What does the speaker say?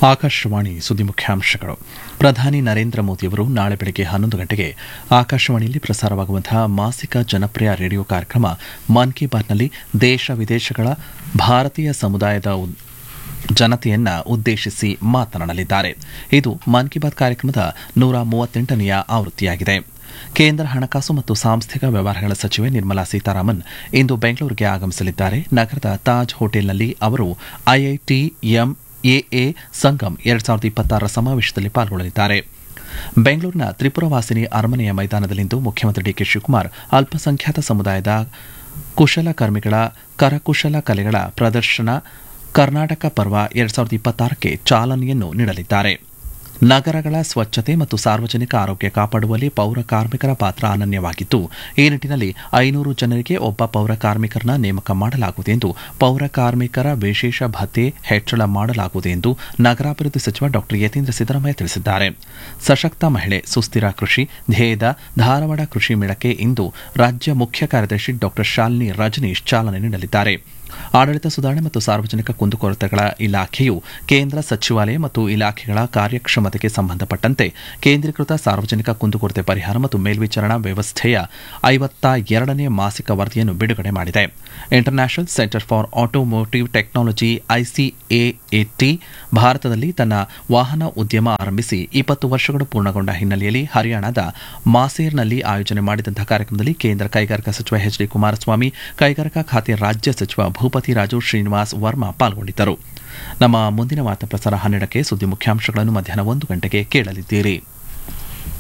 ಆಕಾಶವಾಣಿ ಸುದ್ದಿ ಮುಖ್ಯಾಂಶಗಳು ಪ್ರಧಾನಿ ನರೇಂದ್ರ ಮೋದಿಯವರು ನಾಳೆ ಬೆಳಗ್ಗೆ ಹನ್ನೊಂದು ಗಂಟೆಗೆ ಆಕಾಶವಾಣಿಯಲ್ಲಿ ಪ್ರಸಾರವಾಗುವಂತಹ ಮಾಸಿಕ ಜನಪ್ರಿಯ ರೇಡಿಯೋ ಕಾರ್ಯಕ್ರಮ ಮನ್ ಕಿ ಬಾತ್ನಲ್ಲಿ ದೇಶ ವಿದೇಶಗಳ ಭಾರತೀಯ ಸಮುದಾಯದ ಉದ್- ಜನತೆಯನ್ನ ಉದ್ದೇಶಿಸಿ ಮಾತನಾಡಲಿದ್ದಾರೆ ಇದು ಮನ್ ಕಿ ಬಾತ್ ಕಾರ್ಯಕ್ರಮದ ನೂರ ಮೂವತ್ತೆಂಟನೆಯ ಆವೃತ್ತಿಯಾಗಿದೆ ಕೇಂದ್ರ ಹಣಕಾಸು ಮತ್ತು ಸಾಂಸ್ಥಿಕ ವ್ಯವಹಾರಗಳ ಸಚಿವೆ ನಿರ್ಮಲಾ ಸೀತಾರಾಮನ್ ಇಂದು ಬೆಂಗಳೂರಿಗೆ ಆಗಮಿಸಲಿದ್ದಾರೆ ನಗರದ ತಾಜ್ ಹೋಟೆಲ್ನಲ್ಲಿ ಅವರು ಐಐಟಿ ಎಂಎಎ ಸಂಗಮ್ ಎರಡ್ ಸಾವಿರದ ಇಪ್ಪತ್ತಾರರ ಸಮಾವೇಶದಲ್ಲಿ ಪಾಲ್ಗೊಳ್ಳಲಿದ್ದಾರೆ ಬೆಂಗಳೂರಿನ ತ್ರಿಪುರವಾಸಿನಿ ಅರಮನೆಯ ಮೈದಾನದಲ್ಲಿಂದು ಮುಖ್ಯಮಂತ್ರಿ ಡಿಕೆ ಶಿವಕುಮಾರ್ ಅಲ್ಪಸಂಖ್ಯಾತ ಸಮುದಾಯದ ಕುಶಲಕರ್ಮಿಗಳ ಕರಕುಶಲ ಕಲೆಗಳ ಪ್ರದರ್ಶನ ಕರ್ನಾಟಕ ಪರ್ವ ಎರಡ್ ಸಾವಿರದ ಇಪ್ಪತ್ತಾರಕ್ಕೆ ಚಾಲನೆಯನ್ನು ನೀಡಲಿದ್ದಾರೆ ನಗರಗಳ ಸ್ವಚ್ಛತೆ ಮತ್ತು ಸಾರ್ವಜನಿಕ ಆರೋಗ್ಯ ಕಾಪಾಡುವಲ್ಲಿ ಪೌರ ಕಾರ್ಮಿಕರ ಪಾತ್ರ ಅನನ್ಯವಾಗಿದ್ದು ಈ ನಿಟ್ಟಿನಲ್ಲಿ ಐನೂರು ಜನರಿಗೆ ಒಬ್ಬ ಪೌರ ಕಾರ್ಮಿಕರನ್ನ ನೇಮಕ ಮಾಡಲಾಗುವುದು ಎಂದು ಪೌರ ಕಾರ್ಮಿಕರ ವಿಶೇಷ ಭತ್ಯೆ ಹೆಚ್ಚಳ ಮಾಡಲಾಗುವುದು ಎಂದು ನಗರಾಭಿವೃದ್ಧಿ ಸಚಿವ ಡಾ ಯತೀಂದ್ರ ಸಿದ್ದರಾಮಯ್ಯ ತಿಳಿಸಿದ್ದಾರೆ ಸಶಕ್ತ ಮಹಿಳೆ ಸುಸ್ಥಿರ ಕೃಷಿ ಧ್ಯೇಯದ ಧಾರವಾಡ ಕೃಷಿ ಮೇಳಕ್ಕೆ ಇಂದು ರಾಜ್ಯ ಮುಖ್ಯ ಕಾರ್ಯದರ್ಶಿ ಡಾ ಶಾಲಿನಿ ರಜನೀಶ್ ಚಾಲನೆ ನೀಡಲಿದ್ದಾರೆ ಆಡಳಿತ ಸುಧಾರಣೆ ಮತ್ತು ಸಾರ್ವಜನಿಕ ಕುಂದುಕೊರತೆಗಳ ಇಲಾಖೆಯು ಕೇಂದ್ರ ಸಚಿವಾಲಯ ಮತ್ತು ಇಲಾಖೆಗಳ ಕಾರ್ಯಕ್ಷಮತೆಗೆ ಸಂಬಂಧಪಟ್ಟಂತೆ ಕೇಂದ್ರೀಕೃತ ಸಾರ್ವಜನಿಕ ಕುಂದುಕೊರತೆ ಪರಿಹಾರ ಮತ್ತು ಮೇಲ್ವಿಚಾರಣಾ ವ್ಯವಸ್ಥೆಯ ಐವತ್ತ ಎರಡನೇ ಮಾಸಿಕ ವರದಿಯನ್ನು ಬಿಡುಗಡೆ ಮಾಡಿದೆ international centre for automotive technology I C A T ಭಾರತದಲ್ಲಿ ತನ್ನ ವಾಹನ ಉದ್ಯಮ ಆರಂಭಿಸಿ ಇಪ್ಪತ್ತು ವರ್ಷಗಳು ಪೂರ್ಣಗೊಂಡ ಹಿನ್ನೆಲೆಯಲ್ಲಿ ಹರಿಯಾಣದ ಮಾಸೇರ್ನಲ್ಲಿ ಆಯೋಜನೆ ಮಾಡಿದಂತಹ ಕಾರ್ಯಕ್ರಮದಲ್ಲಿ ಕೇಂದ್ರ ಕೈಗಾರಿಕಾ ಸಚಿವ ಎಚ್ ಡಿ ಕುಮಾರಸ್ವಾಮಿ ಕೈಗಾರಿಕಾ ಖಾತೆ ರಾಜ್ಯ ಸಚಿವ ಭೂಪತಿ ರಾಜು ಶ್ರೀನಿವಾಸ್ ವರ್ಮಾ ಪಾಲ್ಗೊಂಡಿದ್ದರು ನಮ್ಮ ಮುಂದಿನ ವಾರ್ತಾ ಪ್ರಸಾರ ಹನ್ನೆರಡಕ್ಕೆ ಸುದ್ದಿ ಮುಖ್ಯಾಂಶಗಳನ್ನು ಮಧ್ಯಾಹ್ನ ಒಂದು ಗಂಟೆಗೆ ಕೇಳಲಿದ್ದೀರಿ